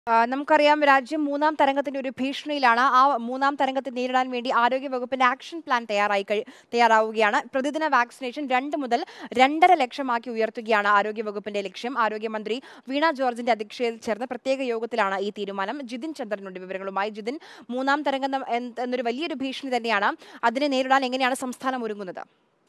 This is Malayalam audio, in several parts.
ആ, നമുക്കറിയാം രാജ്യം മൂന്നാം തരംഗത്തിന്റെ ഒരു ഭീഷണിയിലാണ് ആ മൂന്നാം തരംഗത്തെ നേരിടാൻ വേണ്ടി ആരോഗ്യ വകുപ്പിന്റെ ആക്ഷൻ പ്ലാൻ തയ്യാറായി കഴി തയ്യാറാവുകയാണ് പ്രതിദിന വാക്സിനേഷൻ രണ്ട് മുതൽ രണ്ടര ലക്ഷമാക്കി ഉയർത്തുകയാണ് ആരോഗ്യ വകുപ്പിന്റെ ലക്ഷ്യം ആരോഗ്യമന്ത്രി വീണ ജോർജിന്റെ അധ്യക്ഷതയിൽ ചേർന്ന പ്രത്യേക യോഗത്തിലാണ് ഈ തീരുമാനം ജിതിൻ ചന്ദ്രനുണ്ട് വിവരങ്ങളുമായി ജിതിൻ മൂന്നാം തരംഗം എന്ന- എൻ- എന്നൊരു വലിയൊരു ഭീഷണി തന്നെയാണ് അതിനെ നേരിടാൻ എങ്ങനെയാണ് സംസ്ഥാനം ഒരുങ്ങുന്നത്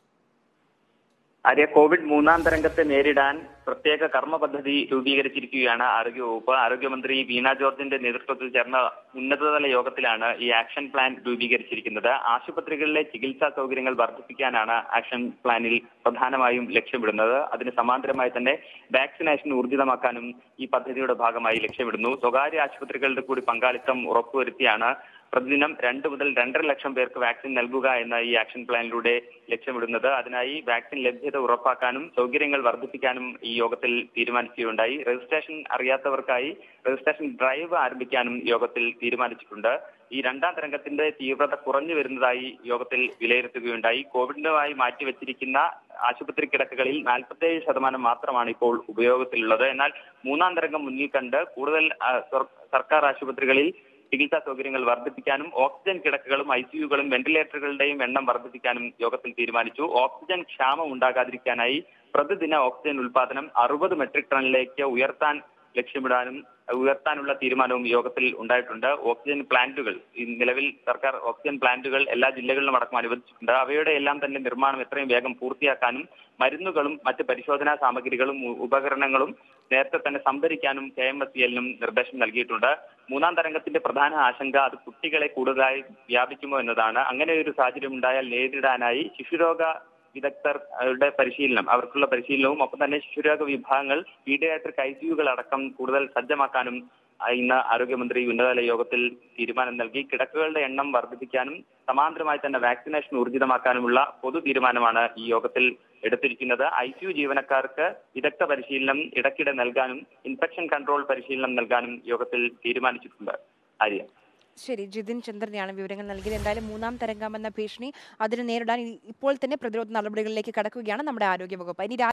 ആര്യ കോവിഡ് മൂന്നാം തരംഗത്തെ നേരിടാൻ പ്രത്യേക കർമ്മ പദ്ധതി രൂപീകരിച്ചിരിക്കുകയാണ് ആരോഗ്യവകുപ്പ് ആരോഗ്യമന്ത്രി വീണ ജോർജിന്റെ നേതൃത്വത്തിൽ ചേർന്ന ഉന്നതതല യോഗത്തിലാണ് ഈ ആക്ഷൻ പ്ലാൻ രൂപീകരിച്ചിരിക്കുന്നത് ആശുപത്രികളിലെ ചികിത്സാ സൗകര്യങ്ങൾ വർദ്ധിപ്പിക്കാനാണ് ആക്ഷൻ പ്ലാനിൽ പ്രധാനമായും ലക്ഷ്യമിടുന്നത് അതിന് സമാന്തരമായി തന്നെ വാക്സിനേഷൻ ഊർജിതമാക്കാനും ഈ പദ്ധതിയുടെ ഭാഗമായി ലക്ഷ്യമിടുന്നു സ്വകാര്യ ആശുപത്രികളുടെ കൂടി പങ്കാളിത്തം ഉറപ്പുവരുത്തിയാണ് പ്രതിദിനം രണ്ട് മുതൽ രണ്ടര ലക്ഷം പേർക്ക് വാക്സിൻ നൽകുക എന്ന ഈ ആക്ഷൻ പ്ലാനിലൂടെ ലക്ഷ്യമിടുന്നത് അതിനായി വാക്സിൻ ലഭ്യത ഉറപ്പാക്കാനും സൗകര്യങ്ങൾ വർദ്ധിപ്പിക്കാനും ഈ യോഗത്തിൽ തീരുമാനിക്കുകയുണ്ടായി രജിസ്ട്രേഷൻ അറിയാത്തവർക്കായി രജിസ്ട്രേഷൻ ഡ്രൈവ് ആരംഭിക്കാനും യോഗത്തിൽ തീരുമാനിച്ചിട്ടുണ്ട് ഈ രണ്ടാം തരംഗത്തിന്റെ തീവ്രത കുറഞ്ഞു വരുന്നതായി യോഗത്തിൽ വിലയിരുത്തുകയുണ്ടായി കോവിഡിനുമായി മാറ്റിവെച്ചിരിക്കുന്ന ആശുപത്രി കിടക്കകളിൽ നാൽപ്പത്തേഴ് ശതമാനം മാത്രമാണ് ഇപ്പോൾ ഉപയോഗത്തിലുള്ളത് എന്നാൽ മൂന്നാം തരംഗം മുന്നിൽ കണ്ട് കൂടുതൽ ആ, സർ- സർക്കാർ ആശുപത്രികളിൽ ചികിത്സാ സൗകര്യങ്ങൾ വർദ്ധിപ്പിക്കാനും ഓക്സിജൻ കിടക്കകളും ഐ സിയുകളും വെന്റിലേറ്ററുകളുടെയും എണ്ണം വർദ്ധിപ്പിക്കാനും യോഗത്തിൽ തീരുമാനിച്ചു ഓക്സിജൻ ക്ഷാമം ഉണ്ടാകാതിരിക്കാനായി പ്രതിദിന ഓക്സിജൻ ഉൽപാദനം അറുപത് മെട്രിക് ടണ്ണിലേക്ക് ഉയർത്താൻ ലക്ഷ്യമിടാനും ഉയർത്താനുള്ള തീരുമാനവും യോഗത്തിൽ ഉണ്ടായിട്ടുണ്ട് ഓക്സിജൻ പ്ലാന്റുകൾ ഈ നിലവിൽ സർക്കാർ ഓക്സിജൻ പ്ലാന്റുകൾ എല്ലാ ജില്ലകളിലും അടക്കം അനുവദിച്ചിട്ടുണ്ട് അവയുടെ എല്ലാം തന്നെ നിർമ്മാണം എത്രയും വേഗം പൂർത്തിയാക്കാനും മരുന്നുകളും മറ്റ് പരിശോധനാ സാമഗ്രികളും ഉ- ഉപകരണങ്ങളും നേരത്തെ തന്നെ സംഭരിക്കാനും കെ എം എസ് സി എല്ലിനും നിർദ്ദേശം നൽകിയിട്ടുണ്ട് മൂന്നാം തരംഗത്തിന്റെ പ്രധാന ആശങ്ക അത് കുട്ടികളെ കൂടുതലായി വ്യാപിക്കുമോ എന്നതാണ് അങ്ങനെ ഒരു സാഹചര്യം ഉണ്ടായാൽ നേരിടാനായി ശിശുരോഗ വിദഗ്ധരുടെ പരിശീലനം അവർക്കുള്ള പരിശീലനവും ഒപ്പം തന്നെ ശിശുരോഗ വിഭാഗങ്ങൾ പീഡിയാട്രിക് ഐ സിയുകൾ അടക്കം കൂടുതൽ സജ്ജമാക്കാനും ആ, ഇന്ന് ആരോഗ്യമന്ത്രി ഉന്നതതല യോഗത്തിൽ തീരുമാനം നൽകി കിടക്കുകളുടെ എണ്ണം വർദ്ധിപ്പിക്കാനും സമാന്തരമായി തന്നെ വാക്സിനേഷൻ ഊർജിതമാക്കാനുമുള്ള പൊതു തീരുമാനമാണ് ഈ യോഗത്തിൽ എടുത്തിരിക്കുന്നത് ഐ സിയു ജീവനക്കാർക്ക് വിദഗ്ധ പരിശീലനം ഇടയ്ക്കിടെ നൽകാനും ഇൻഫെക്ഷൻ കൺട്രോൾ പരിശീലനം നൽകാനും യോഗത്തിൽ തീരുമാനിച്ചിട്ടുണ്ട് ആര്യ ശരി ജിതിൻ ചന്ദ്രനെയാണ് വിവരങ്ങൾ നൽകിയത് എന്തായാലും മൂന്നാം തരംഗം എന്ന ഭീഷണി അതിനെ നേരിടാൻ ഇ- ഇപ്പോൾ തന്നെ പ്രതിരോധ നടപടികളിലേക്ക് കടക്കുകയാണ് നമ്മുടെ ആരോഗ്യ വകുപ്പ് ഇനി രാ-